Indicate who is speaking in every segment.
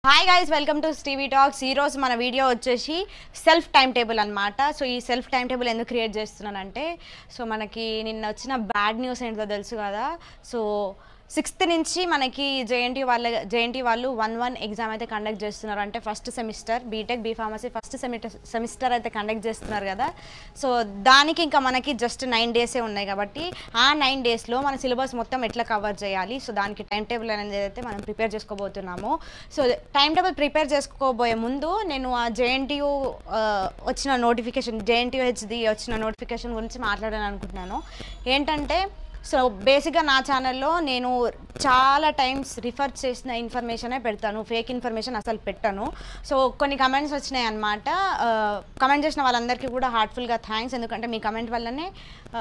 Speaker 1: hi guys welcome to TV talks ఈ రోజు మన వీడియో వచ్చేసి సెల్ఫ్ టైం టేబుల్ అనమాట సో ఈ సెల్ఫ్ టైం టేబుల్ ఎందుకు క్రియేట్ చేస్తున్నానంటే సో మనకి నిన్న వచ్చిన బ్యాడ్ న్యూస్ ఏంటో తెలుసు కదా సో సిక్స్త్ నుంచి మనకి జేఎన్టీ వాళ్ళ జేఎన్టీ వాళ్ళు వన్ వన్ ఎగ్జామ్ అయితే కండక్ట్ చేస్తున్నారు అంటే first semester BTech B pharmacy first semester semester అయితే కండక్ట్ చేస్తున్నారు కదా సో దానికి ఇంకా మనకి జస్ట్ నైన్ డేసే ఉన్నాయి కాబట్టి ఆ నైన్ డేస్లో మన సిలబస్ మొత్తం ఎట్లా కవర్ చేయాలి సో దానికి టైం టేబుల్ అనేది అయితే మనం ప్రిపేర్ చేసుకోబోతున్నాము సో టైం టేబుల్ ప్రిపేర్ చేసుకోబోయే ముందు నేను ఆ జేఎన్టీయూ వచ్చిన నోటిఫికేషన్ జేఎన్టీయూ హెచ్ది వచ్చిన నోటిఫికేషన్ గురించి మాట్లాడాలని అనుకుంటున్నాను ఏంటంటే సో బేసిక్గా నా ఛానల్లో నేను చాలా టైమ్స్ రిఫర్ చేసిన ఇన్ఫర్మేషనే పెడతాను ఫేక్ ఇన్ఫర్మేషన్ అసలు పెట్టాను సో కొన్ని కమెంట్స్ వచ్చినాయి అనమాట కమెంట్ చేసిన వాళ్ళందరికీ కూడా హార్ట్ఫుల్గా థ్యాంక్స్ ఎందుకంటే మీ కమెంట్ వల్లనే ఆ,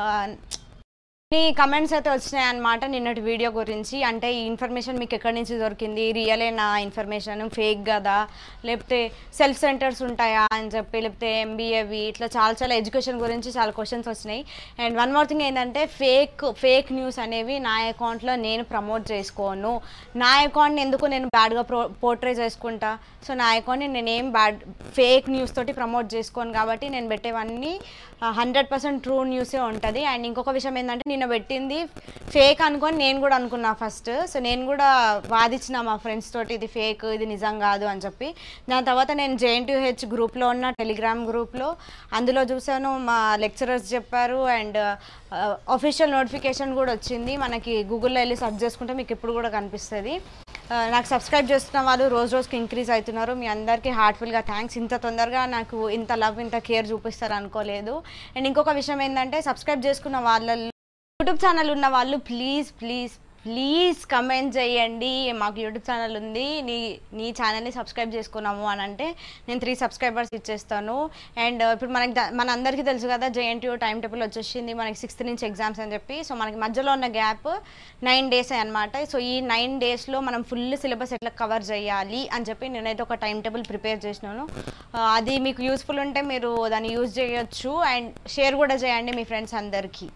Speaker 1: ఈ కమెంట్స్ అయితే వచ్చినాయి అనమాట నిన్నటి వీడియో గురించి అంటే ఈ ఇన్ఫర్మేషన్ మీకు ఎక్కడి నుంచి దొరికింది రియలే నా ఇన్ఫర్మేషన్ ఫేక్ కదా లేకపోతే సెల్ఫ్ సెంటర్స్ ఉంటాయా అని చెప్పి లేకపోతే ఎంబీఏవి ఇట్లా చాలా చాలా ఎడ్యుకేషన్ గురించి చాలా క్వశ్చన్స్ వచ్చినాయి అండ్ వన్ మోర్ థింగ్ ఏంటంటే ఫేక్ ఫేక్ న్యూస్ అనేవి నా అకౌంట్లో నేను ప్రమోట్ చేసుకోను నా అకౌంట్ని ఎందుకు నేను బ్యాడ్గా ప్రో పోర్ట్రే చేసుకుంటా సో నా అకౌంట్ని నేను ఏం బ్యాడ్ ఫేక్ న్యూస్ తోటి ప్రమోట్ చేసుకోను కాబట్టి నేను పెట్టేవన్నీ హండ్రెడ్ పర్సెంట్ ట్రూ న్యూసే ఉంటుంది అండ్ ఇంకొక విషయం ఏంటంటే నిన్న పెట్టింది ఫేక్ అనుకొని నేను కూడా అనుకున్నా ఫస్ట్ సో నేను కూడా వాదించిన మా ఫ్రెండ్స్ తోటి ఇది ఫేక్ ఇది నిజం కాదు అని చెప్పి దాని తర్వాత నేను జేఎన్టీహెచ్ గ్రూప్లో ఉన్న టెలిగ్రామ్ గ్రూప్లో అందులో చూసాను మా లెక్చరర్స్ చెప్పారు అండ్ అఫీషియల్ నోటిఫికేషన్ కూడా వచ్చింది మనకి గూగుల్లో వెళ్ళి సర్చ్ చేసుకుంటే మీకు ఇప్పుడు కూడా కనిపిస్తుంది ఆ, నాకు సబ్స్క్రైబ్ చేస్తున్న వాళ్ళు రోజు రోజుకి ఇంక్రీజ్ అవుతున్నారు మీ అందరికీ హార్ట్ఫుల్గా థ్యాంక్స్ ఇంత తొందరగా నాకు ఇంత లవ్ ఇంత కేర్ చూపిస్తారు అనుకోలేదు అండ్ ఇంకొక విషయం ఏంటంటే సబ్స్క్రైబ్ చేసుకున్న వాళ్ళల్లో యూట్యూబ్ ఛానల్ ఉన్న వాళ్ళు ప్లీజ్ ప్లీజ్ ప్లీజ్ కమెంట్ చేయండి మాకు యూట్యూబ్ ఛానల్ ఉంది నీ నీ ఛానల్ని సబ్స్క్రైబ్ చేసుకున్నాము అని అంటే నేను త్రీ సబ్స్క్రైబర్స్ ఇచ్చేస్తాను అండ్ ఇప్పుడు మనకి ద- మన అందరికీ తెలుసు కదా జేఎన్టీయూ టైం టేబుల్ వచ్చేసింది మనకి సిక్స్త్ నుంచి ఎగ్జామ్స్ అని చెప్పి సో మనకి మధ్యలో ఉన్న గ్యాప్ నైన్ డేస్ అనమాట సో ఈ నైన్ డేస్లో మనం ఫుల్ సిలబస్ ఎట్లా కవర్ చేయాలి అని చెప్పి నేనైతే ఒక టైం టేబుల్ ప్రిపేర్ చేసినాను ఆ, అది మీకు యూస్ఫుల్ ఉంటే మీరు దాన్ని యూజ్ చేయొచ్చు అండ్ షేర్ కూడా చేయండి మీ ఫ్రెండ్స్ అందరికీ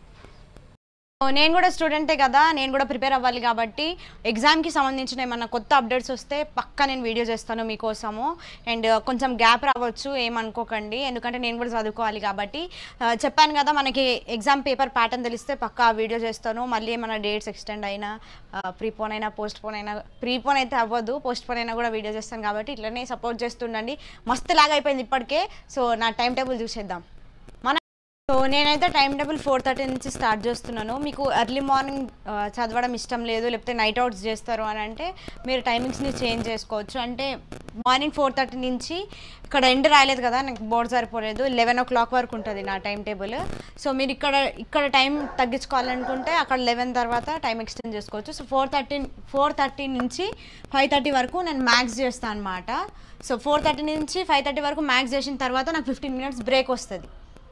Speaker 1: సో నేను కూడా స్టూడెంటే కదా నేను కూడా ప్రిపేర్ అవ్వాలి కాబట్టి ఎగ్జామ్కి సంబంధించిన ఏమన్నా కొత్త అప్డేట్స్ వస్తే పక్కా నేను వీడియో చేస్తాను మీకోసము అండ్ కొంచెం గ్యాప్ రావచ్చు ఏమనుకోకండి ఎందుకంటే నేను కూడా చదువుకోవాలి కాబట్టి ఆ, చెప్పాను కదా మనకి ఎగ్జామ్ పేపర్ ప్యాటర్న్ తెలిస్తే పక్కా ఆ వీడియో చేస్తాను మళ్ళీ ఏమైనా డేట్స్ ఎక్స్టెండ్ అయినా ప్రీపోన్ అయినా పోస్ట్ పోన్ అయినా ప్రీపోన్ అయితే అవ్వదు పోస్ట్ పోన్ అయినా కూడా వీడియో చేస్తాను కాబట్టి ఇట్లనే సపోర్ట్ చేస్తుండండి మస్తు లాగా అయిపోయింది ఇప్పటికే సో నా టైం టేబుల్ చూసేద్దాం మన సో నేనైతే టైం టేబుల్ ఫోర్ థర్టీ నుంచి స్టార్ట్ చేస్తున్నాను మీకు ఎర్లీ మార్నింగ్ ఆ, చదవడం ఇష్టం లేదు లేకపోతే నైట్ అవుట్స్ చేస్తారు అని అంటే మీరు టైమింగ్స్ని చేంజ్ చేసుకోవచ్చు అంటే మార్నింగ్ ఫోర్ థర్టీ నుంచి ఇక్కడ ఎండ్ రాయలేదు కదా నాకు బోర్డు సరిపోలేదు లెవెన్ ఓ క్లాక్ వరకు ఉంటుంది నా టైం టేబుల్ సో మీరు ఇక్కడ ఇక్కడ టైం తగ్గించుకోవాలనుకుంటే అక్కడ లెవెన్ తర్వాత టైం ఎక్స్టెండ్ చేసుకోవచ్చు so four thirty four thirty నుంచి ఫైవ్ థర్టీ వరకు నేను మ్యాక్స్ చేస్తాను అనమాట సో ఫోర్ థర్టీ నుంచి ఫైవ్ థర్టీ వరకు మ్యాక్స్ చేసిన తర్వాత నాకు ఫిఫ్టీన్ మినిట్స్ బ్రేక్ వస్తుంది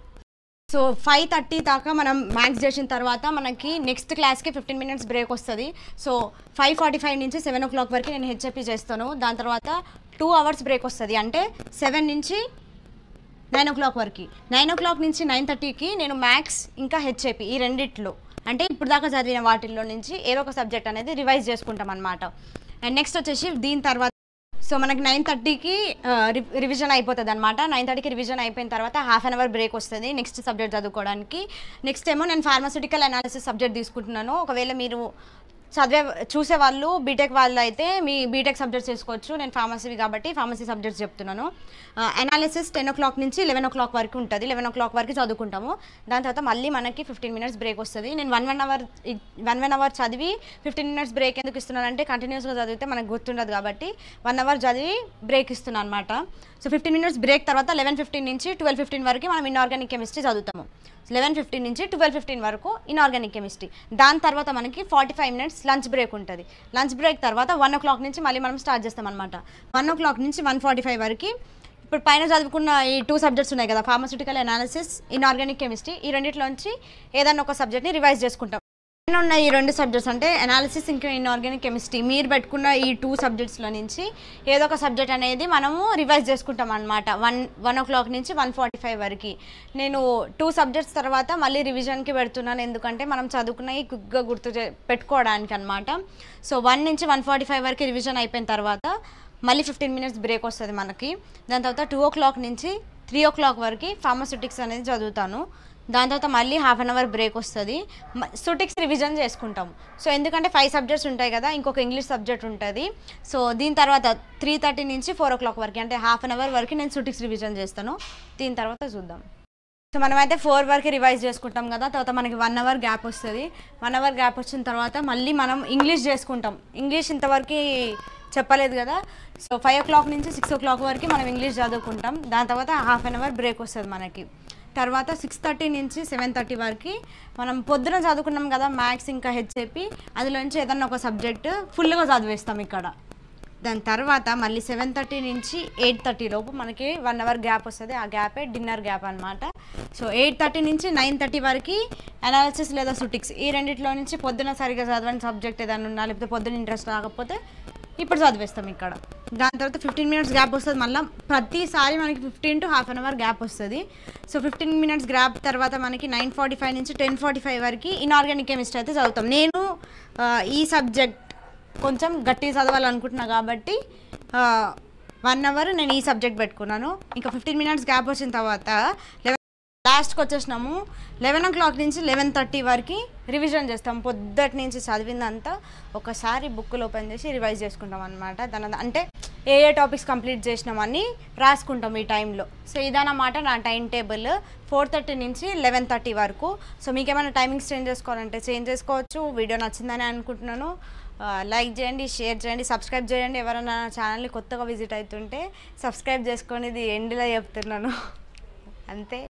Speaker 1: సో ఫైవ్ థర్టీ దాకా మనం మ్యాథ్స్ చేసిన తర్వాత మనకి నెక్స్ట్ క్లాస్కి ఫిఫ్టీన్ మినిట్స్ బ్రేక్ వస్తుంది సో ఫైవ్ ఫార్టీ ఫైవ్ నుంచి సెవెన్ ఓ క్లాక్ వరకు నేను హెచ్ఎపి చేస్తాను దాని తర్వాత టూ అవర్స్ బ్రేక్ వస్తుంది అంటే సెవెన్ నుంచి నైన్ ఓ క్లాక్ వరకు నైన్ ఓ క్లాక్ నుంచి నైన్ థర్టీకి నేను మ్యాథ్స్ ఇంకా హెచ్ఏపి ఈ రెండిట్లో అంటే ఇప్పుడు దాకా చదివిన వాటిల్లో నుంచి ఏదో ఒక సబ్జెక్ట్ అనేది రివైజ్ చేసుకుంటాం అనమాట అండ్ నెక్స్ట్ వచ్చేసి దీని తర్వాత సో మనకి నైన్ థర్టీకి రివిజన్ అయిపోతుంది అనమాట నైన్ థర్టీకి రివిజన్ అయిపోయిన తర్వాత హాఫ్ అన్ అవర్ బ్రేక్ వస్తుంది నెక్స్ట్ సబ్జెక్ట్ చదువుకోవడానికి నెక్స్ట్ ఏమో నేను ఫార్మాసిటికల్ అనాలిసిస్ సబ్జెక్ట్ తీసుకుంటున్నాను ఒకవేళ మీరు చదివే చూసే వాళ్ళు బీటెక్ వాళ్ళు అయితే మీ బీటెక్ సబ్జెక్ట్స్ చేసుకోవచ్చు నేను ఫార్మసీ కాబట్టి ఫార్మసీ సబ్జెక్ట్స్ చెప్తున్నాను అనాలిసిస్ టెన్ ఓ క్లాక్ నుంచి లెవెన్ ఓ క్లాక్ వరకు ఉంటుంది లెవెన్ ఓ క్లాక్ వరకు చదువుకుంటాము దాని తర్వాత మళ్ళీ మనకి ఫిఫ్టీన్ మినిట్స్ బ్రేక్ వస్తుంది నేను one one hour one one hour చదివి ఫిఫ్టీన్ మినిట్స్ బ్రేక్ ఎందుకు ఇస్తున్నానంటే కంటిన్యూస్గా చదివితే మనకు గుర్తుండదు కాబట్టి వన్ అవర్ చదివి బ్రేక్ ఇస్తున్నాను అనమాట సో ఫిఫ్టీన్ మినిట్స్ బ్రేక్ తర్వాత లెవెన్ ఫిఫ్టీన్ నుంచి ట్వెల్వ్ ఫిఫ్టీన్ వరకు మనం ఇన్ఆర్గానిక్ కెమిస్ట్రీ చదువుతాము లెవెన్ ఫిఫ్టీన్ నుంచి ట్వెల్వ్ ఫిఫ్టీన్ వరకు ఇన్ఆర్గానిక్ కెమిస్ట్రీ దాని తర్వాత మనకి forty five minutes lunch break ఉంటుంది లంచ్ బ్రేక్ తర్వాత వన్ ఓ క్లాక్ నుంచి మళ్ళీ మనం స్టార్ట్ చేస్తాం అనమాట వన్ ఓ క్లాక్ నుంచి వన్ ఫార్టీ ఫైవ్ వరకు ఇప్పుడు పైన చదువుకున్న ఈ టూ సబ్జెక్ట్స్ ఉన్నాయి కదా ఫార్మస్యూటికల్ అనాలిసిస్ ఇన్ఆర్గానిక్ కెమిస్ట్రీ ఈ రెండిట్లోంచి ఏదైనా ఒక సబ్జెక్ట్ని రివైజ్ చేసుకుంటాం పైన ఉన్న ఈ రెండు సబ్జెక్ట్స్ అంటే అనాలిసిస్ ఇంకా ఇన్ఆర్గానిక్ కెమిస్ట్రీ మీరు పెట్టుకున్న ఈ టూ సబ్జెక్ట్స్లో నుంచి ఏదో ఒక సబ్జెక్ట్ అనేది మనము రివైజ్ చేసుకుంటాం అనమాట వన్ వన్ ఓ క్లాక్ నుంచి వన్ ఫార్టీ ఫైవ్ వరకు నేను టూ సబ్జెక్ట్స్ తర్వాత మళ్ళీ రివిజన్కి పెడుతున్నాను ఎందుకంటే మనం చదువుకున్నవి క్విక్గా గుర్తు చే- పెట్టుకోవడానికి అనమాట సో వన్ నుంచి వన్ ఫార్టీ ఫైవ్ వరకు రివిజన్ అయిపోయిన తర్వాత మళ్ళీ ఫిఫ్టీన్ మినిట్స్ బ్రేక్ వస్తుంది మనకి దాని తర్వాత టూ ఓ క్లాక్ నుంచి త్రీ ఓ క్లాక్ వరకు ఫార్మస్యూటిక్స్ అనేది చదువుతాను దాని తర్వాత మళ్ళీ హాఫ్ అన్ అవర్ బ్రేక్ వస్తుంది సుటిక్స్ రివిజన్ చేసుకుంటాం సో ఎందుకంటే ఫైవ్ సబ్జెక్ట్స్ ఉంటాయి కదా ఇంకొక ఇంగ్లీష్ సబ్జెక్ట్ ఉంటుంది సో దీని తర్వాత త్రీ థర్టీ నుంచి ఫోర్ ఓ క్లాక్ వరకు అంటే హాఫ్ అన్ అవర్ వరకు నేను సుటిక్స్ రివిజన్ చేస్తాను దీని తర్వాత చూద్దాం సో మనమైతే ఫోర్ వరకు రివైజ్ చేసుకుంటాం కదా తర్వాత మనకి వన్ అవర్ గ్యాప్ వస్తుంది వన్ అవర్ గ్యాప్ వచ్చిన తర్వాత మళ్ళీ మనం ఇంగ్లీష్ చేసుకుంటాం ఇంగ్లీష్ ఇంతవరకు చెప్పలేదు కదా సో ఫైవ్ ఓ క్లాక్ నుంచి సిక్స్ ఓ క్లాక్ వరకు మనం ఇంగ్లీష్ చదువుకుంటాం దాని తర్వాత హాఫ్ అన్ అవర్ బ్రేక్ వస్తుంది మనకి తర్వాత సిక్స్ థర్టీ నుంచి సెవెన్ థర్టీ వరకు మనం పొద్దున చదువుకున్నాం కదా మ్యాథ్స్ ఇంకా హెచ్ఏపి అందులోంచి ఏదన్నా ఒక సబ్జెక్ట్ ఫుల్గా చదివేస్తాం ఇక్కడ దాని తర్వాత మళ్ళీ సెవెన్ థర్టీ నుంచి ఎయిట్ థర్టీ లోపు మనకి వన్ అవర్ గ్యాప్ వస్తుంది ఆ గ్యాపే డిన్నర్ గ్యాప్ అనమాట సో ఎయిట్ థర్టీ నుంచి నైన్ థర్టీ వరకు అనాలిసిస్ లేదా సుటిక్స్ ఈ రెండిట్లో నుంచి పొద్దున సరిగా చదవని సబ్జెక్ట్ ఏదైనా ఉన్నా లేకపోతే పొద్దున ఇంట్రెస్ట్ రాకపోతే ఇప్పుడు చదివేస్తాం ఇక్కడ దాని తర్వాత ఫిఫ్టీన్ మినిట్స్ గ్యాప్ వస్తుంది మళ్ళీ ప్రతిసారి మనకి fifteen to half an hour gap వస్తుంది సో ఫిఫ్టీన్ మినిట్స్ గ్యాప్ తర్వాత మనకి నైన్ ఫార్టీ ఫైవ్ నుంచి టెన్ ఫార్టీ ఫైవ్ వరకు ఇన్ఆర్గానిక్ కెమిస్ట్రీ అయితే చదువుతాం నేను ఆ, ఈ సబ్జెక్ట్ కొంచెం గట్టిగా చదవాలనుకుంటున్నా కాబట్టి వన్ అవర్ నేను ఈ సబ్జెక్ట్ పెట్టుకున్నాను ఇంకా ఫిఫ్టీన్ మినిట్స్ గ్యాప్ వచ్చిన తర్వాత లెవెన్ లాస్ట్కి వచ్చేసినాము లెవెన్ ఓ క్లాక్ నుంచి లెవెన్ థర్టీ వరకు రివిజన్ చేస్తాం పొద్దుటి నుంచి చదివిందంతా ఒకసారి బుక్కులు ఓపెన్ చేసి రివైజ్ చేసుకుంటాం అనమాట దాని అంటే ఏ ఏ టాపిక్స్ కంప్లీట్ చేసినామని రాసుకుంటాం ఈ టైంలో సో ఇదన్నమాట నా టైం టేబుల్ ఫోర్ థర్టీ నుంచి లెవెన్ థర్టీ వరకు సో మీకు ఏమైనా టైమింగ్స్ చేంజ్ చేసుకోవాలంటే చేంజ్ చేసుకోవచ్చు వీడియో నచ్చిందని అనుకుంటున్నాను లైక్ చేయండి షేర్ చేయండి సబ్స్క్రైబ్ చేయండి ఎవరైనా నా ఛానల్ని కొత్తగా విజిట్ అవుతుంటే సబ్స్క్రైబ్ చేసుకొని ఇది ఎండ్లో చెప్తున్నాను అంతే